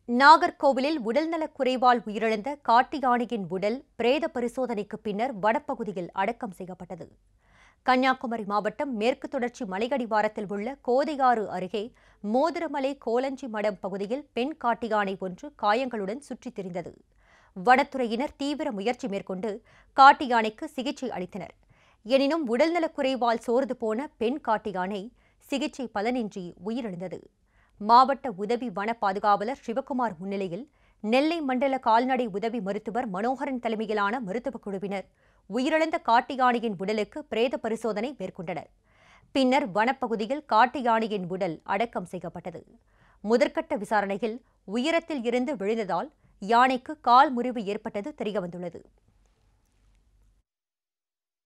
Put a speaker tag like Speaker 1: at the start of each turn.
Speaker 1: நாகர்கோவிலில் உடல்நலக் குறைவால் உயிரிழந்த காட்டு யானையின் உடல் பிரேத பரிசோதனைக்கு பின்னர் வனப்பகுதியில் அடக்கம் செய்யப்பட்டது கன்னியாகுமரி மாவட்டம் மேற்கு தொடர்ச்சி மலையடிவாரத்தில் உள்ள கோதையாறு அருகே மோதிரமலை கோலஞ்சி மடம் பகுதியில் பெண் காட்டு யானை ஒன்று காயங்களுடன் சுற்றித் திரிந்தது வனத்துறையினர் தீவிர முயற்சி மேற்கொண்டு காட்டு யானைக்கு சிகிச்சை அளித்தனர் எனினும் உடல்நலக் குறைவால் சோர்ந்து போன பெண் காட்டு யானை சிகிச்சை பலனின்றி உயிரிழந்தது மாவட்ட உதவி வன பாதுகாவலர் சிவக்குமார் முன்னிலையில் நெல்லை மண்டல கால்நடை உதவி மருத்துவர் மனோகரன் தலைமையிலான மருத்துவக் குழுவினர் உயிரிழந்த காட்டு யானையின் உடலுக்கு பிரேத பரிசோதனை மேற்கொண்டனர் பின்னர் வனப்பகுதியில் காட்டு யானையின் உடல் அடக்கம் செய்யப்பட்டது முதற்கட்ட விசாரணையில் உயரத்தில் இருந்து விழுந்ததால் யானைக்கு கால் முறிவு ஏற்பட்டது தெரியவந்துள்ளது